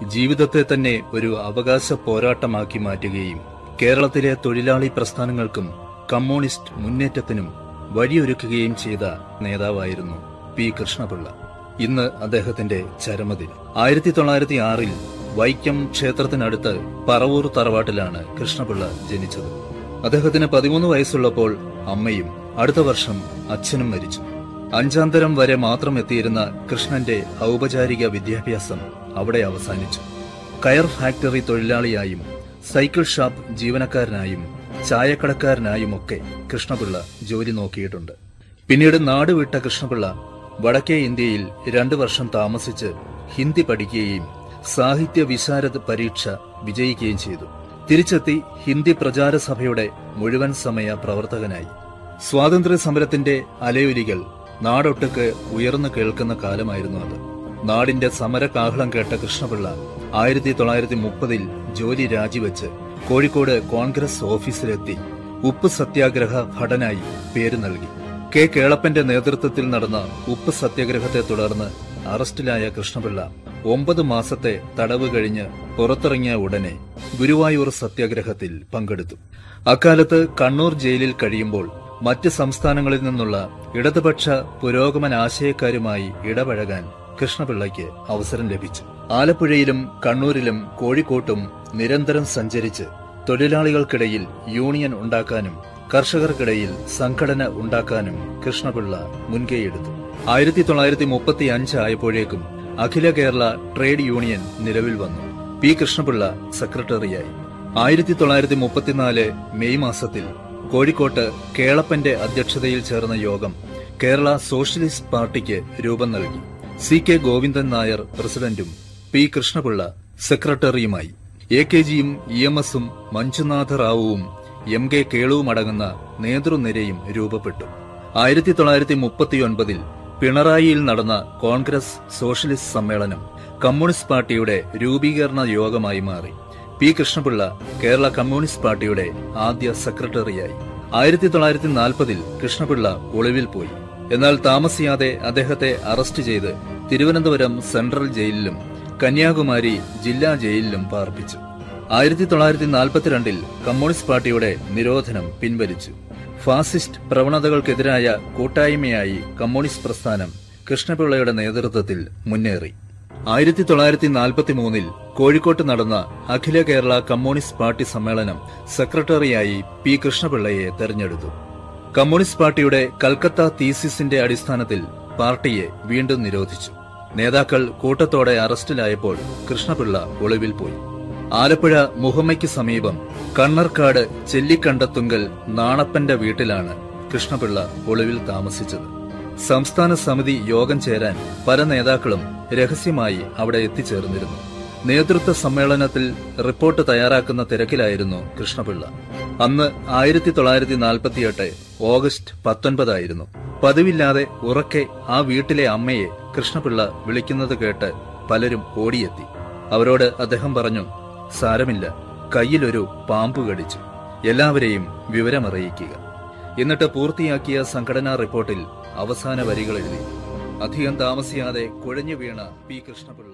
ജീവിതത്തെ തന്നെ ഒരു അവകാശ പോരാട്ടമാക്കി മാറ്റുകയും കേരളത്തിലെ തൊഴിലാളി പ്രസ്ഥാനങ്ങൾക്കും കമ്മ്യൂണിസ്റ്റ് മുന്നേറ്റത്തിനും വഴിയൊരുക്കുകയും ചെയ്ത നേതാവായിരുന്നു പി കൃഷ്ണപിള്ള ഇന്ന് അദ്ദേഹത്തിന്റെ ചരമദിനം ആയിരത്തി തൊള്ളായിരത്തി ആറിൽ വൈക്കം ക്ഷേത്രത്തിനടുത്ത് പറവൂർ തറവാട്ടിലാണ് കൃഷ്ണപിള്ള ജനിച്ചത് അദ്ദേഹത്തിന് പതിമൂന്ന് വയസ്സുള്ളപ്പോൾ അമ്മയും അടുത്ത വർഷം അച്ഛനും മരിച്ചു അഞ്ചാം തരം വരെ മാത്രം എത്തിയിരുന്ന കൃഷ്ണന്റെ ഔപചാരിക വിദ്യാഭ്യാസം അവിടെ അവസാനിച്ചു കയർ ഫാക്ടറി തൊഴിലാളിയായും സൈക്കിൾ ഷാപ്പ് ജീവനക്കാരനായും ചായക്കടക്കാരനായുമൊക്കെ കൃഷ്ണപിള്ള ജോലി നോക്കിയിട്ടുണ്ട് പിന്നീട് നാടുവിട്ട കൃഷ്ണപിള്ള വടക്കേ ഇന്ത്യയിൽ രണ്ടു വർഷം താമസിച്ച് ഹിന്ദി പഠിക്കുകയും സാഹിത്യ വിശാരദ് പരീക്ഷ വിജയിക്കുകയും ചെയ്തു തിരിച്ചെത്തി ഹിന്ദി പ്രചാര സഭയുടെ മുഴുവൻ സമയ പ്രവർത്തകനായി സ്വാതന്ത്ര്യ സമരത്തിന്റെ അലയൊലികൾ നാടൊട്ടുക്ക് ഉയർന്നു കേൾക്കുന്ന കാലമായിരുന്നു അത് നാടിന്റെ സമരകാഹളം കേട്ട കൃഷ്ണപിള്ള ആയിരത്തി തൊള്ളായിരത്തി മുപ്പതിൽ ജോലി രാജിവെച്ച് കോഴിക്കോട് കോൺഗ്രസ് ഓഫീസിലെത്തി ഉപ്പ് സത്യാഗ്രഹ ഭടനായി പേര് നൽകി കെ കേളപ്പന്റെ നേതൃത്വത്തിൽ നടന്ന ഉപ്പ് സത്യാഗ്രഹത്തെ തുടർന്ന് അറസ്റ്റിലായ കൃഷ്ണപിള്ള ഒമ്പത് മാസത്തെ തടവ് കഴിഞ്ഞ് പുറത്തിറങ്ങിയ ഉടനെ ഗുരുവായൂർ സത്യാഗ്രഹത്തിൽ പങ്കെടുത്തു അക്കാലത്ത് കണ്ണൂർ ജയിലിൽ കഴിയുമ്പോൾ മറ്റ് സംസ്ഥാനങ്ങളിൽ നിന്നുള്ള ഇടതുപക്ഷ പുരോഗമന ആശയക്കാരുമായി ഇടപഴകാൻ കൃഷ്ണപിള്ളയ്ക്ക് അവസരം ലഭിച്ചു ആലപ്പുഴയിലും കണ്ണൂരിലും കോഴിക്കോട്ടും നിരന്തരം സഞ്ചരിച്ച് തൊഴിലാളികൾക്കിടയിൽ യൂണിയൻ ഉണ്ടാക്കാനും കർഷകർക്കിടയിൽ സംഘടന ഉണ്ടാക്കാനും കൃഷ്ണപിള്ള മുൻകൈയെടുത്തു ആയിരത്തി തൊള്ളായിരത്തി മുപ്പത്തി അഞ്ച് ആയപ്പോഴേക്കും അഖില കേരള ട്രേഡ് യൂണിയൻ നിലവിൽ വന്നു പി കൃഷ്ണപിള്ള സെക്രട്ടറിയായി ആയിരത്തി തൊള്ളായിരത്തി മുപ്പത്തിനാല് മെയ് മാസത്തിൽ കോഴിക്കോട്ട് കേളപ്പന്റെ അധ്യക്ഷതയിൽ ചേർന്ന യോഗം കേരള സോഷ്യലിസ്റ്റ് പാർട്ടിക്ക് രൂപം നൽകി സി കെ ഗോവിന്ദൻ നായർ പ്രസിഡന്റും പി കൃഷ്ണപിള്ള സെക്രട്ടറിയുമായി എ കെ ജിയും ഇ എം എസും മഞ്ജുനാഥ റാവുവും എം കെ കേളുവുമടങ്ങുന്ന നേതൃനിരയും രൂപപ്പെട്ടു ആയിരത്തി തൊള്ളായിരത്തി മുപ്പത്തിയൊൻപതിൽ പിണറായിയിൽ നടന്ന കോൺഗ്രസ് സോഷ്യലിസ്റ്റ് സമ്മേളനം കമ്മ്യൂണിസ്റ്റ് പാർട്ടിയുടെ രൂപീകരണ യോഗമായി മാറി പി കൃഷ്ണപിള്ള കേരള കമ്മ്യൂണിസ്റ്റ് പാർട്ടിയുടെ ആദ്യ സെക്രട്ടറിയായി ആയിരത്തി തൊള്ളായിരത്തി നാൽപ്പതിൽ കൃഷ്ണപിള്ള ഒളിവിൽ പോയി എന്നാൽ താമസിയാതെ അദ്ദേഹത്തെ അറസ്റ്റ് ചെയ്ത് തിരുവനന്തപുരം സെൻട്രൽ ജയിലിലും കന്യാകുമാരി ജില്ലാ ജയിലിലും പാർപ്പിച്ചു ആയിരത്തി തൊള്ളായിരത്തി നാൽപ്പത്തിരണ്ടിൽ കമ്മ്യൂണിസ്റ്റ് പാർട്ടിയുടെ നിരോധനം പിൻവലിച്ചു ഫാസിസ്റ്റ് പ്രവണതകൾക്കെതിരായ കൂട്ടായ്മയായി കമ്മ്യൂണിസ്റ്റ് പ്രസ്ഥാനം കൃഷ്ണപിള്ളയുടെ നേതൃത്വത്തിൽ മുന്നേറി ആയിരത്തി തൊള്ളായിരത്തി നാൽപ്പത്തി മൂന്നിൽ കോഴിക്കോട്ട് നടന്ന അഖില കേരള കമ്മ്യൂണിസ്റ്റ് പാർട്ടി സമ്മേളനം സെക്രട്ടറിയായി പി കൃഷ്ണപിള്ളയെ തെരഞ്ഞെടുത്തു കമ്മ്യൂണിസ്റ്റ് പാർട്ടിയുടെ കൽക്കത്ത തീസിസിന്റെ അടിസ്ഥാനത്തിൽ പാർട്ടിയെ വീണ്ടും നിരോധിച്ചു നേതാക്കൾ കൂട്ടത്തോടെ അറസ്റ്റിലായപ്പോൾ കൃഷ്ണപിള്ള ഒളിവിൽ പോയി ആലപ്പുഴ മുഹമ്മയ്ക്ക് സമീപം കണ്ണർക്കാട് ചെല്ലിക്കണ്ടത്തുങ്കൽ നാണപ്പന്റെ വീട്ടിലാണ് കൃഷ്ണപിള്ള ഒളിവിൽ താമസിച്ചത് സംസ്ഥാന സമിതി യോഗം ചേരാൻ പല നേതാക്കളും രഹസ്യമായി അവിടെ എത്തിച്ചേർന്നിരുന്നു നേതൃത്വ സമ്മേളനത്തിൽ റിപ്പോർട്ട് തയ്യാറാക്കുന്ന തിരക്കിലായിരുന്നു കൃഷ്ണപിള്ള അന്ന് ആയിരത്തി തൊള്ളായിരത്തി നാൽപ്പത്തിയെട്ട് ഓഗസ്റ്റ് പത്തൊൻപതായിരുന്നു പതിവില്ലാതെ ഉറക്കെ ആ വീട്ടിലെ അമ്മയെ കൃഷ്ണപിള്ള വിളിക്കുന്നത് കേട്ട് പലരും ഓടിയെത്തി അവരോട് അദ്ദേഹം പറഞ്ഞു സാരമില്ല കയ്യിലൊരു പാമ്പ് കടിച്ചു എല്ലാവരെയും വിവരമറിയിക്കുക എന്നിട്ട് പൂർത്തിയാക്കിയ സംഘടനാ റിപ്പോർട്ടിൽ അവസാന വരികൾ എഴുതി അധികം താമസിയാതെ കുഴഞ്ഞു വീണ പി കൃഷ്ണപിള്ള